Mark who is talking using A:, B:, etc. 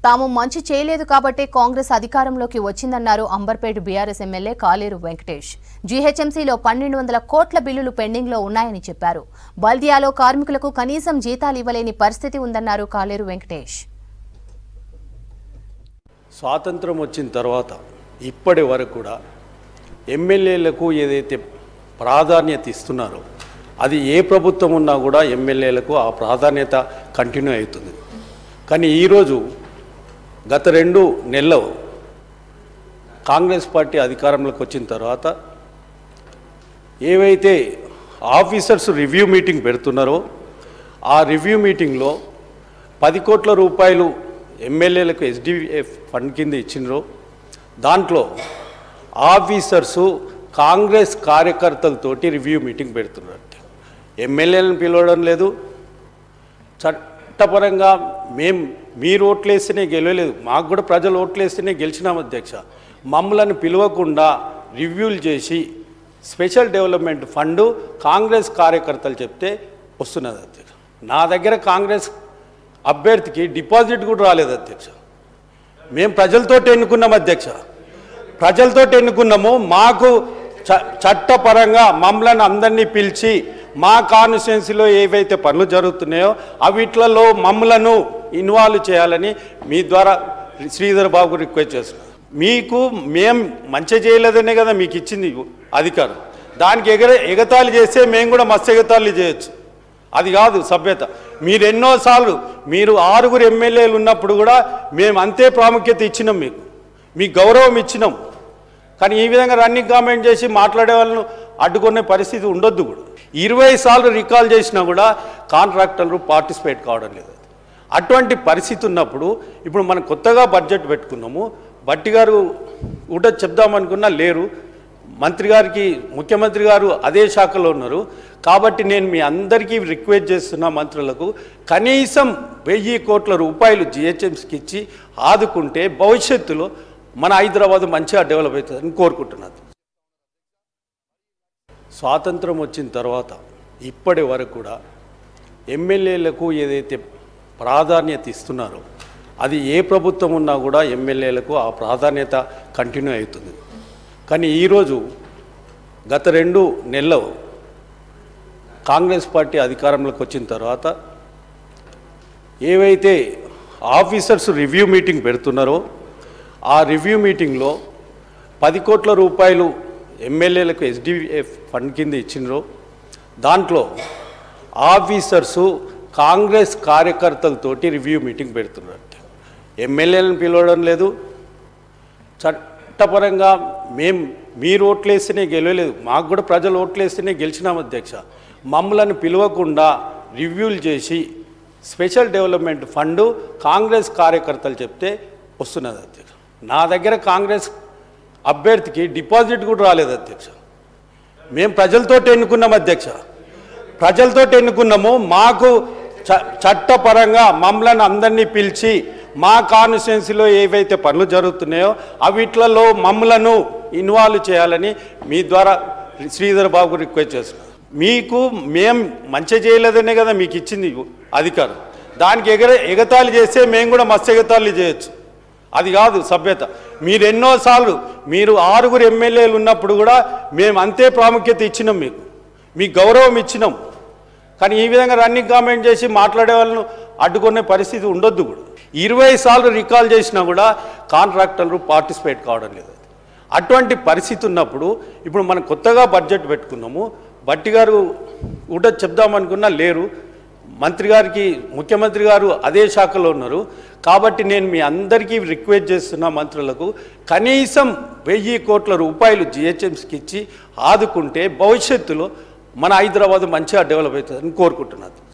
A: తాము మంచి చేయలేదు కాబట్టే కాంగ్రెస్ అధికారంలోకి వచ్చిందన్నారు అంబర్పేట బీఆర్ఎస్ ఎమ్మెల్యే కాలేరు వెంకటేష్ జీహెచ్ఎంసీలో పన్నెండు వందల కోట్ల బిల్లులు పెండింగ్లో ఉన్నాయని చెప్పారు బల్దియాలో కార్మికులకు కనీసం జీతాలు ఇవ్వలేని పరిస్థితి ఉందన్నారు కాలేరు వెంకటేష్
B: స్వాతంత్రం వచ్చిన తర్వాత ఇప్పటి వరకు కూడా ఎమ్మెల్యేలకు ఏదైతే ప్రాధాన్యత ఇస్తున్నారో అది ఏ ప్రభుత్వం ఉన్నా కూడా ఎమ్మెల్యేలకు ఆ ప్రాధాన్యత కంటిన్యూ అవుతుంది కానీ ఈరోజు గత రెండు నెలలు కాంగ్రెస్ పార్టీ అధికారంలోకి వచ్చిన తర్వాత ఏవైతే ఆఫీసర్స్ రివ్యూ మీటింగ్ పెడుతున్నారో ఆ రివ్యూ మీటింగ్లో పది కోట్ల రూపాయలు ఎమ్మెల్యేలకు ఎస్డిఎఫ్ ఫండ్ కింద ఇచ్చినరో దాంట్లో ఆఫీసర్సు కాంగ్రెస్ కార్యకర్తలతోటి రివ్యూ మీటింగ్ పెడుతున్నారు ఎమ్మెల్యేలను పిలవడం లేదు చట్టపరంగా మేం మీరు ఓట్లేస్తేనే గెలవలేదు మాకు కూడా ప్రజలు ఓట్లేస్తేనే గెలిచినాం అధ్యక్ష మమ్మల్ని పిలవకుండా రివ్యూలు చేసి స్పెషల్ డెవలప్మెంట్ ఫండ్ కాంగ్రెస్ కార్యకర్తలు చెప్తే వస్తున్నది అధ్యక్ష నా దగ్గర కాంగ్రెస్ అభ్యర్థికి డిపాజిట్ కూడా రాలేదు అధ్యక్ష మేము ప్రజలతో ఎన్నుకున్నాం అధ్యక్ష ప్రజలతో ఎన్నుకున్నాము మాకు చ చట్టపరంగా మమ్మల్ని అందరినీ పిలిచి మా కాన్స్టిట్యున్సీలో ఏవైతే పనులు జరుగుతున్నాయో అవిట్లలో మమ్మలను ఇన్వాల్వ్ చేయాలని మీ ద్వారా శ్రీధర్ బాబు రిక్వెస్ట్ చేస్తున్నాం మీకు మేం మంచి చేయలేదనే కదా మీకు ఇచ్చింది అధికారం దానికి ఎగర ఎగతాళి చేస్తే మేము కూడా మస్తు ఎగతాళి చేయొచ్చు అది కాదు సభ్యత మీరు ఎన్నోసార్లు మీరు ఆరుగురు ఎమ్మెల్యేలు ఉన్నప్పుడు కూడా మేము అంతే ప్రాముఖ్యత ఇచ్చినాం మీకు మీ గౌరవం ఇచ్చినాం కానీ ఈ విధంగా రన్నింగ్ కామెంట్ చేసి మాట్లాడే వాళ్ళను అడ్డుకునే పరిస్థితి ఉండొద్దు కూడా ఇరవై సార్లు రికాల్ చేసినా కూడా కాంట్రాక్టర్లు పార్టిసిపేట్ కావడం లేదు అటువంటి పరిస్థితి ఉన్నప్పుడు ఇప్పుడు మనం కొత్తగా బడ్జెట్ పెట్టుకున్నాము బట్టి గారు కూడా చెప్దామనుకున్నా లేరు మంత్రి గారికి ముఖ్యమంత్రి గారు అదే శాఖలో ఉన్నారు కాబట్టి నేను మీ అందరికీ రిక్వెస్ట్ చేస్తున్న మంత్రులకు కనీసం వెయ్యి కోట్ల రూపాయలు జిహెచ్ఎంసీకి ఇచ్చి ఆదుకుంటే భవిష్యత్తులో మన హైదరాబాద్ మంచిగా డెవలప్ అవుతుందని కోరుకుంటున్నాను స్వాతంత్రం వచ్చిన తర్వాత ఇప్పటి వరకు కూడా ఎమ్మెల్యేలకు ఏదైతే ప్రాధాన్యత ఇస్తున్నారో అది ఏ ప్రభుత్వం ఉన్నా కూడా ఎమ్మెల్యేలకు ఆ ప్రాధాన్యత కంటిన్యూ అవుతుంది కానీ ఈరోజు గత రెండు నెలలు కాంగ్రెస్ పార్టీ అధికారంలోకి వచ్చిన తర్వాత ఏవైతే ఆఫీసర్స్ రివ్యూ మీటింగ్ పెడుతున్నారో ఆ రివ్యూ మీటింగ్లో పది కోట్ల రూపాయలు ఎమ్మెల్యేలకు ఎస్డిఎఫ్ ఫండ్ కింద ఇచ్చినరో దాంట్లో ఆఫీసర్సు కాంగ్రెస్ కార్యకర్తలతోటి రివ్యూ మీటింగ్ పెడుతున్నారు ఎమ్మెల్యేలను పిలవడం లేదు చట్టపరంగా మేం మీరు ఓట్లేస్తేనే గెలవలేదు మాకు కూడా ప్రజలు ఓట్లేస్తేనే గెలిచినాం అధ్యక్ష మమ్మల్ని పిలవకుండా రివ్యూలు చేసి స్పెషల్ డెవలప్మెంట్ ఫండ్ కాంగ్రెస్ కార్యకర్తలు చెప్తే వస్తున్నది అధ్యక్ష నా దగ్గర కాంగ్రెస్ అభ్యర్థికి డిపాజిట్ కూడా రాలేదు అధ్యక్ష మేము ప్రజలతో ఎన్నుకున్నాం అధ్యక్ష ప్రజలతో ఎన్నుకున్నాము మాకు చ చట్టపరంగా మమ్మల్ని అందరినీ పిలిచి మా కాన్స్టిట్యున్సీలో ఏవైతే పనులు జరుగుతున్నాయో అవిట్లలో మమ్మలను ఇన్వాల్వ్ చేయాలని మీ ద్వారా శ్రీధర్ బాబు రిక్వెస్ట్ చేస్తున్నాం మీకు మేం మంచి చేయలేదనే కదా మీకు ఇచ్చింది అధికారం దానికి ఎగర ఎగతాళి చేస్తే మేము కూడా మస్తు ఎగతాళి చేయొచ్చు అది కాదు సభ్యత మీరు ఎన్నోసార్లు మీరు ఆరుగురు ఎమ్మెల్యేలు ఉన్నప్పుడు కూడా మేము అంతే ప్రాముఖ్యత ఇచ్చినాం మీకు మీ గౌరవం ఇచ్చినాం కానీ ఈ విధంగా రన్నింగ్ కామెంట్ చేసి మాట్లాడే వాళ్ళను అడ్డుకునే పరిస్థితి ఉండొద్దు కూడా ఇరవై సార్లు రికాల్ చేసినా కూడా కాంట్రాక్టర్లు పార్టిసిపేట్ కావడం లేదు అటువంటి పరిస్థితి ఉన్నప్పుడు ఇప్పుడు మనం కొత్తగా బడ్జెట్ పెట్టుకున్నాము బట్టి గారు కూడా చెప్దామనుకున్నా లేరు మంత్రి గారికి ముఖ్యమంత్రి గారు అదే శాఖలో ఉన్నారు కాబట్టి నేను మీ అందరికీ రిక్వెస్ట్ చేస్తున్న మంత్రులకు కనీసం వెయ్యి కోట్ల రూపాయలు జిహెచ్ఎంసీకి ఇచ్చి ఆదుకుంటే భవిష్యత్తులో మన హైదరాబాద్ మంచిగా డెవలప్ అవుతుందని కోరుకుంటున్నాను